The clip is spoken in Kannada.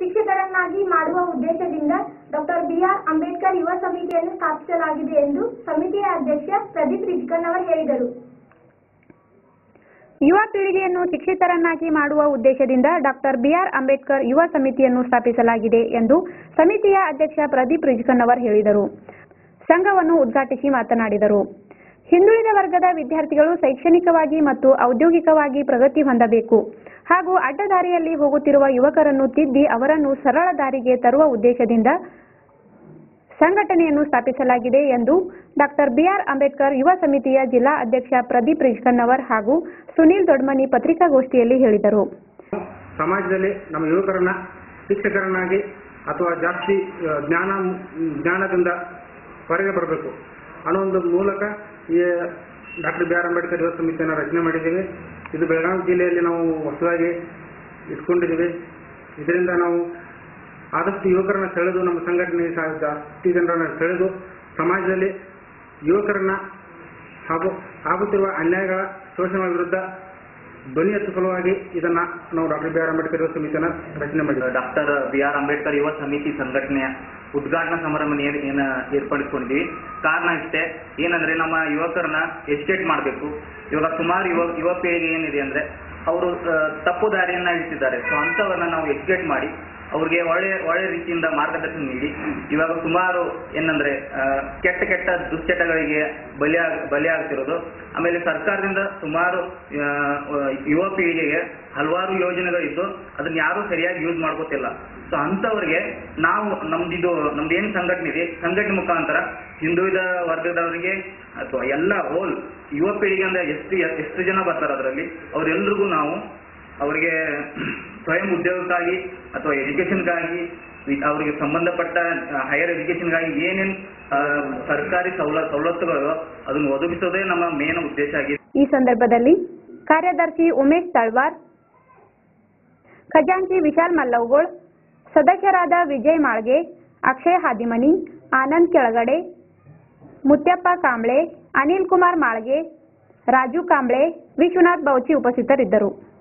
ಶಿಕ್ಷಕರನ್ನಾಗಿ ಮಾಡುವ ಉದ್ದೇಶದಿಂದ ಡಾಕ್ಟರ್ ಬಿಆರ್ ಅಂಬೇಡ್ಕರ್ ಯುವ ಸಮಿತಿಯನ್ನು ಸ್ಥಾಪಿಸಲಾಗಿದೆ ಎಂದು ಸಮಿತಿಯ ಅಧ್ಯಕ್ಷ ಪ್ರದೀಪ್ ರಿಜ್ಕನ್ನವರ್ ಹೇಳಿದರು ಯುವ ಪೀಳಿಗೆಯನ್ನು ಶಿಕ್ಷಿತರನ್ನಾಗಿ ಮಾಡುವ ಉದ್ದೇಶದಿಂದ ಡಾಕ್ಟರ್ ಬಿಆರ್ ಅಂಬೇಡ್ಕರ್ ಯುವ ಸಮಿತಿಯನ್ನು ಸ್ಥಾಪಿಸಲಾಗಿದೆ ಎಂದು ಸಮಿತಿಯ ಅಧ್ಯಕ್ಷ ಪ್ರದೀಪ್ ರಿಜ್ಕನ್ನವರ್ ಹೇಳಿದರು ಸಂಘವನ್ನು ಉದ್ಘಾಟಿಸಿ ಮಾತನಾಡಿದರು ಹಿಂದುಳಿದ ವರ್ಗದ ವಿದ್ಯಾರ್ಥಿಗಳು ಶೈಕ್ಷಣಿಕವಾಗಿ ಮತ್ತು ಔದ್ಯೋಗಿಕವಾಗಿ ಪ್ರಗತಿ ಹೊಂದಬೇಕು ಹಾಗೂ ಅಡ್ಡದಾರಿಯಲ್ಲಿ ಹೋಗುತ್ತಿರುವ ಯುವಕರನ್ನು ತಿದ್ದಿ ಅವರನ್ನು ಸರಳ ದಾರಿಗೆ ತರುವ ಉದ್ದೇಶದಿಂದ ಸಂಘಟನೆಯನ್ನು ಸ್ಥಾಪಿಸಲಾಗಿದೆ ಎಂದು ಡಾಕ್ಟರ್ ಬಿಆರ್ ಅಂಬೇಡ್ಕರ್ ಯುವ ಸಮಿತಿಯ ಜಿಲ್ಲಾ ಅಧ್ಯಕ್ಷ ಪ್ರದೀಪ್ ರಿಜ್ಕನ್ನವರ್ ಹಾಗೂ ಸುನೀಲ್ ದೊಡ್ಮನಿ ಪತ್ರಿಕಾಗೋಷ್ಠಿಯಲ್ಲಿ ಹೇಳಿದರು ಸಮಾಜದಲ್ಲಿ ನಮ್ಮ ಯುವಕರನ್ನ ಶಿಕ್ಷಕರನ್ನಾಗಿ ಅಥವಾ ಜಾಸ್ತಿ ಆ, ಜ್ಞಾನ ಜ್ಞಾನದಿಂದ ಹೊರಗೆ ಬರಬೇಕು ಅನ್ನೋ ಒಂದು ಮೂಲಕ ಈ ಡಾಕ್ಟರ್ ಬಿ ಆರ್ ಅಂಬೇಡ್ಕರ್ ಯುವ ಸಮಿತಿಯನ್ನು ರಚನೆ ಮಾಡಿದ್ದೀವಿ ಇದು ಬೆಳಗಾವಿ ಜಿಲ್ಲೆಯಲ್ಲಿ ನಾವು ಹೊಸದಾಗಿ ಇಟ್ಕೊಂಡಿದ್ದೀವಿ ಇದರಿಂದ ನಾವು ಆದಷ್ಟು ಯುವಕರನ್ನ ಸೆಳೆದು ನಮ್ಮ ಸಂಘಟನೆ ಸಹ ಜಾಸ್ತಿ ಜನರನ್ನ ಸೆಳೆದು ಸಮಾಜದಲ್ಲಿ ಯುವಕರನ್ನ ಹಾಗೂ ಆಗುತ್ತಿರುವ ಅನ್ಯಾಯಗಳ ಶೋಷಣೆಗಳ ವಿರುದ್ಧ ಧ್ವನಿ ಎತ್ತುವ ಸಲುವಾಗಿ ಇದನ್ನ ನಾವು ಡಾಕ್ಟರ್ ಬಿ ಆರ್ ಅಂಬೇಡ್ಕರ್ ಯುವ ಸಮಿತಿಯನ್ನ ರಚನೆ ಮಾಡಿದ್ದೇವೆ ಡಾಕ್ಟರ್ ಬಿ ಆರ್ ಅಂಬೇಡ್ಕರ್ ಯುವ ಸಮಿತಿ ಸಂಘಟನೆಯ ಉದ್ಘಾಟನಾ ಸಮಾರಂಭ ಏನ್ ಏನ ಏರ್ಪಡಿಸ್ಕೊಂಡಿದ್ದೀವಿ ಕಾರಣ ಇಷ್ಟೇ ಏನಂದ್ರೆ ನಮ್ಮ ಯುವಕರನ್ನ ಎಜುಕೇಟ್ ಮಾಡಬೇಕು ಇವಾಗ ಸುಮಾರು ಯುವ ಯುವ ಪೀಳಿಗೆ ಏನಿದೆ ಅಂದ್ರೆ ಅವರು ತಪ್ಪು ದಾರಿಯನ್ನ ಹಿಡಿತಿದ್ದಾರೆ ಸೊ ಅಂತವರನ್ನ ನಾವು ಎಜುಕೇಟ್ ಮಾಡಿ ಅವ್ರಿಗೆ ಒಳ್ಳೆ ಒಳ್ಳೆ ರೀತಿಯಿಂದ ಮಾರ್ಗದರ್ಶನ ನೀಡಿ ಇವಾಗ ಸುಮಾರು ಏನಂದ್ರೆ ಆ, ಕೆಟ್ಟ ಕೆಟ್ಟ ದುಶ್ಚಟಗಳಿಗೆ ಬಲಿಯಾಗ ಬಲಿಯಾಗ್ತಿರೋದು ಆಮೇಲೆ ಸರ್ಕಾರದಿಂದ ಸುಮಾರು ಆ, ಯುವ ಪೀಳಿಗೆಗೆ ಹಲವಾರು ಯೋಜನೆಗಳಿದ್ದು ಅದನ್ನ ಯಾರು ಸರಿಯಾಗಿ ಯೂಸ್ ಮಾಡ್ಕೋತಿಲ್ಲ ಸೊ ಅಂತವ್ರಿಗೆ ನಾವು ನಮ್ದಿದು ನಮ್ದು ಏನ್ ಸಂಘಟನೆ ಇದೆ ಸಂಘಟನೆ ಮುಖಾಂತರ ಹಿಂದುಳಿದ ವರ್ಗದವರಿಗೆ ಅಥವಾ ಎಲ್ಲ ಹೋಲ್ ಯುವ ಪೀಳಿಗೆ ಅಂದ್ರೆ ಎಷ್ಟು ಎಷ್ಟು ಜನ ಬರ್ತಾರೆ ಅದರಲ್ಲಿ ಅವರೆಲ್ರಿಗೂ ನಾವು ಅವರಿಗೆ ಸ್ವಯಂ ಉದ್ಯೋಗಕ್ಕಾಗಿ ಅಥವಾ ಎಜುಕೇಶನ್ಗಾಗಿ ಅವರಿಗೆ ಸಂಬಂಧಪಟ್ಟ ಹೈಯರ್ ಎಜುಕೇಶನ್ಗಾಗಿ ಏನೇನು ಸರ್ಕಾರಿ ಸವಲ ಸವಲತ್ತುಗಳು ಅದನ್ನು ಒದಗಿಸೋದೇ ನಮ್ಮ ಮೇನ್ ಉದ್ದೇಶ ಆಗಿದೆ ಈ ಸಂದರ್ಭದಲ್ಲಿ ಕಾರ್ಯದರ್ಶಿ ಉಮೇಶ್ ತಳ್ವಾರ್ ಖಜಾಂಚಿ ವಿಶಾಲ್ ಮಲ್ಲವಗೋಳ್ ಸದಸ್ಯರಾದ ವಿಜಯ್ ಮಾಳ್ಗೆ ಅಕ್ಷಯ್ ಹಾದಿಮನಿ ಆನಂದ್ ಕೆಳಗಡೆ ಮುತ್ಯಪ್ಪ ಕಾಂಬ್ಳೆ ಅನಿಲ್ ಕುಮಾರ್ ಮಾಳ್ಗೆ ರಾಜು ಕಾಂಬ್ಳೆ ವಿಶ್ವನಾಥ್ ಬೌಚಿ ಉಪಸ್ಥಿತರಿದ್ದರು